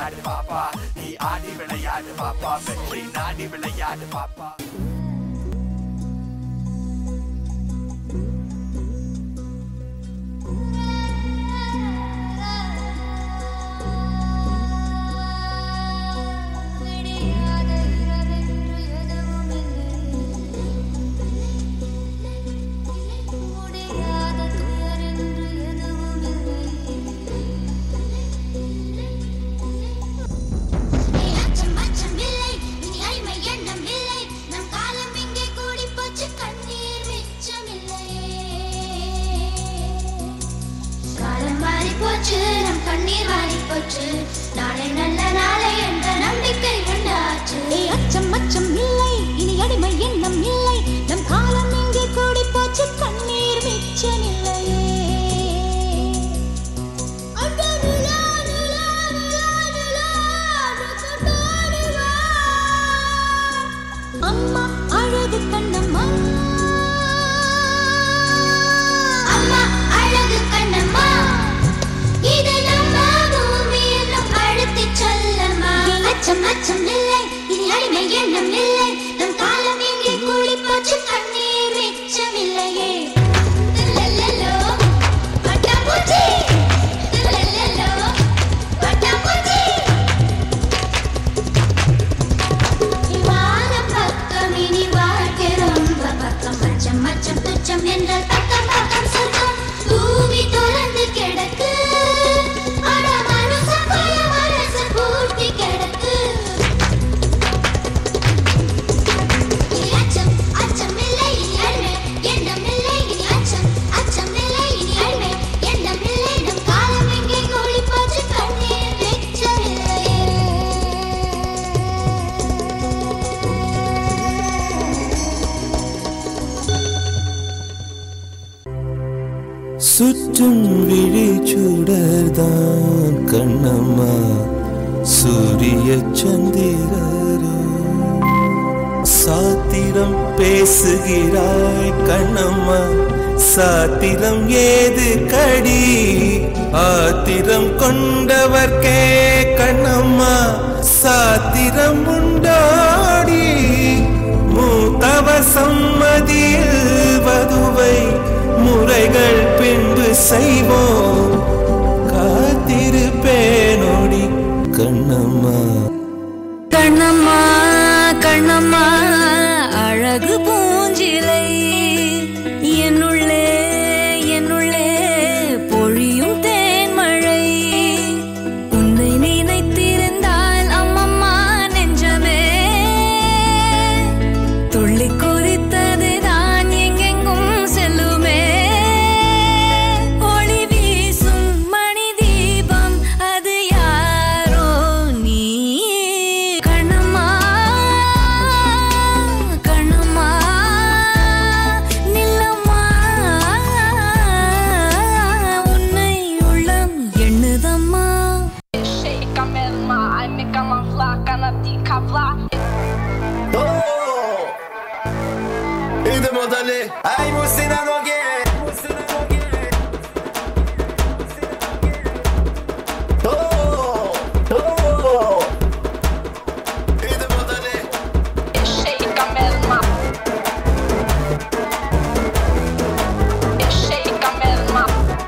விளையாடு பாப்பா நீ ஆடி விளையாடு பாப்பா வெற்றி நாடி விளையாடு பாப்பா விடியாத இரவென்று எதுவும் இல்லை முடியாத துயரென்று எதுவும் இல்லை அச்சம் அச்சம் இல்லை இனி அடிமை எண்ணம் இல்லை நம் காலம் இங்கே கூடி போச்சு கண்ணீர் மிச்சமில்லை காலம் மாறி போச்சு நம் கண்ணீர் மாறி போச்சு நாளை நல்ல நாளை என்ற நம்பிக்கை உண்டாச்சு ஏய் அச்சம் அச்சம் இல்லை இனி அடிமை எண்ணம் இல்லை நம் காலம் இங்கே கூடி போச்சு கண்ணீர் மிச்சமில்லையே அட நிலா, நிலா, நிலா, நிலா, நட்சத்திரத்தோடு வா. அம்மா அழகு கண்ணம்மா அம்மா அழகு கண்ணம்மா இது நம்ம பூமி என்னும் அழுத்திச் சொல்லம்மா அச்சம் அச்சம் இல்லை இனி அடிமை எண்ணம் இல்லை நம் காலம் இங்கே கூடி போச்சு கண்ணீர் மிச்சமில்லையே லல்லலோ, பட்டாம்பூச்சி. லல்லலோ, பட்டாம்பூச்சி. வானம் பக்கம் இனி வாழ்க்கை ரொம்ப பக்கம் அச்சம் அச்சம் துச்சம் என்றால் பக்கம் பக்கம் சொர்க்கம் பூமி தொடர்ந்து கிடக்கு அட மனுஷ பய மனசு பூர்த்தி கிடக்கு இனி அச்சம் அச்சம் இல்லை இனி அடிமை எண்ணம் இல்லை இனி அச்சம் அச்சம் இல்லை இனி அடிமை எண்ணம் இல்லை நம் காலம் எங்கே கூடி போச்சு கண்ணீர் மிச்சமில்லையே சுற்றும் விழிச்சுடர்தான் கண்ணம்மா சூரிய சந்திரரோ சாத்திரம் பேசுகிறாய் கண்ணம்மா சாத்திரம் ஏது கடி ஆத்திரம் கொண்டவர்க்கே கண்ணம்மா சாத்திரம் உண்டாடி மூத்தவ சம்மதியில் வதுவை முறைகள் பின்பு செய்வோம் காத்திருப்பேனோடி கண்ணம்மா கண்ணம்மா கண்ணம்மா அழகு பூஞ்சிலை என்னுள்ளே என்னுள்ளே பொழியும் தேன்மழை உன்னை நினைத்திருந்தால் அம்மம்மா நெஞ்சமே துள்ளி குறித்தது தான் எங்கெங்கும் செல்லுமே ஒளி வீசும் மணி தீபம் அது யாரோ நீ கண்ணம்மா கண்ணம்மா நில்லம்மா உன்னை உள்ளம் எண்ணுதம்மா Shake a melma, I make a man flock and a dick a flock. Idę modele, aj musy na nogie O, o. Idę modele, Shake a melma. Shake a melma.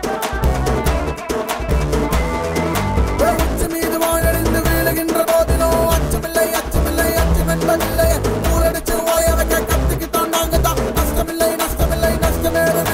உச்சி மீது வாழறிந்து வீழுகின்ற போதிலும் அச்சமில்லை அச்சமில்லை அச்சம் என்பதில்லை ஊரடிச்சு ஓய வைக்க கத்துக்கிட்டோம் நாங்க தான் நஷ்டமில்லை நஷ்டமில்லை நஷ்டமேறு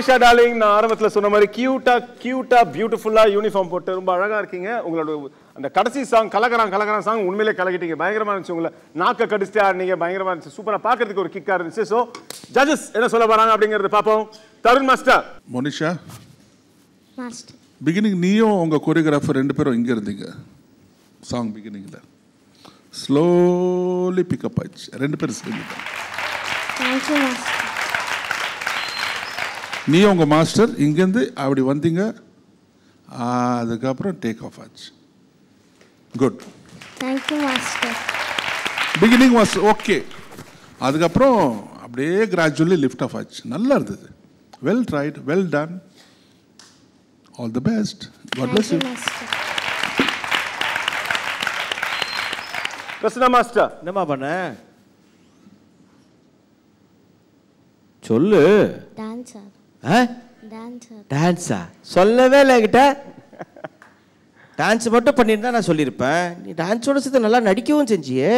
மோனிஷா டார்லிங் நான் ஆரம்பத்துல சொன்ன மாதிரி கியூட்டா கியூட்டா பியூட்டிஃபுல்லா யூனிஃபார்ம் போட்டு ரொம்ப அழகா இருக்கீங்க உங்களோட அந்த கடைசி சாங் கலகரான் கலகரான் சாங் உண்மையிலே கலக்கிட்டீங்க பயங்கரமா இருந்துச்சு உங்களை நாக்க கடிச்சிட்டு ஆடினீங்க பயங்கரமா இருந்துச்சு சூப்பரா பார்க்கிறதுக்கு ஒரு கிக்கா இருந்துச்சு ஸோ ஜட்ஜஸ் என்ன சொல்ல போறாங்க அப்படிங்கறத பார்ப்போம் Tharun master Monisha master beginning நீயும் உங்கள் கொரியோகிராஃபர் ரெண்டு பேரும் இங்கே இருந்தீங்க சாங் பிகினிங்கில் ஸ்லோலி பிக்கப் ஆயிடுச்சு ரெண்டு பேரும் சேர்ந்து தேங்க்யூ மாஸ்டர் நீ உங்கள் மாஸ்டர் இங்கேருந்து அப்படி வந்தீங்க ஆ, அதுக்கப்புறம் டேக் ஆஃப் ஆச்சு good thank you master beginning was okay அதுக்கப்புறம் அப்படியே கிராஜுவலி லிஃப்ட் ஆஃப் ஆச்சு நல்லா இருந்தது well tried well done all the best God bless thank you you master Prasanna master என்னம்மா பண்ண சொல்லு டான்ஸர் ஆ டான்ஸர் டான்ஸா சொல்லவே இல்லை என்கிட்ட டான்ஸ் மட்டும் பண்ணியிருந்தா நான் சொல்லியிருப்பேன் நீ டான்ஸோட சேர்த்து நல்லா நடிக்கவும் செஞ்சியே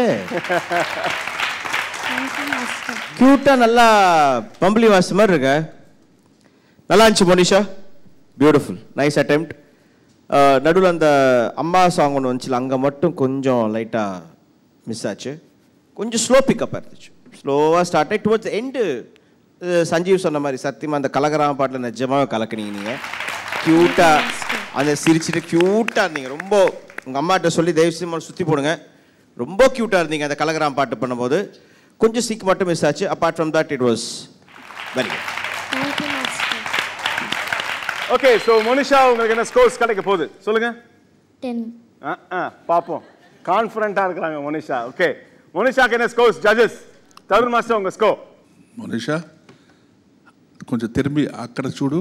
தேங்க்யூ மாஸ்டர் க்யூட்டாக நல்லா பம்பளி வாஸ் மாதிரி இருக்க நல்லா இருந்துச்சு மோனிஷா பியூட்டிஃபுல் நைஸ் அட்டெம்ப்ட் நடுவில் அந்த அம்மா சாங் ஒன்று வந்துச்சுல அங்கே மட்டும் கொஞ்சம் லைட்டாக மிஸ் ஆச்சு கொஞ்சம் ஸ்லோ பிக்கப் இருந்துச்சு ஸ்லோவாக ஸ்டார்ட் ஆகி டுவர்ட்ஸ் எண்டு சஞ்சீவ் சொன்ன மாதிரி சத்தியமாக அந்த கலகராம பாட்டில் நிஜமாவே கலக்குனீங்க நீங்கள் க்யூட்டாக அந்த சிரிச்சிட்டு க்யூட்டாக இருந்தீங்க ரொம்ப உங்கள் அம்மாட்ட சொல்லி தயவு செய்து சுற்றி போடுங்க ரொம்ப க்யூட்டாக இருந்தீங்க அந்த கலகராம பாட்டு பண்ணும்போது கொஞ்சம் சீக் மட்டும் மிஸ் ஆச்சு apart from that it was very good thank you master okay so Monisha உங்களுக்கு என்ன ஸ்கோர்ஸ் கிடைக்க போகுது சொல்லுங்க டென் ஆ ஆ பார்ப்போம் கான்ஃபிடண்ட்டாக இருக்கிறாங்க மோனிஷா ஓகே மோனிஷாக்கு என்ன ஸ்கோர்ஸ் ஜட்ஜஸ் தருண் மாஸ்டர் உங்க ஸ்கோர் మోనిషా కొంచెం తిరిగి అక్కడ చూడు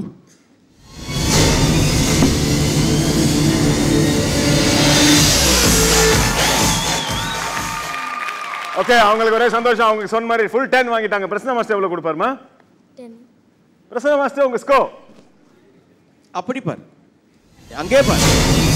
ஓகே அவங்களுக்கு ஒரே சந்தோஷம் அவங்க சொன்ன மாதிரி ஃபுல் டென் வாங்கிட்டாங்க பிரசன்னா மாஸ்டர் எவ்வளோ கொடுப்பாருமா டென் பிரசன்னா மாஸ்டர் உங்க ஸ்கோர் அப்படி பாரு அங்கே பாரு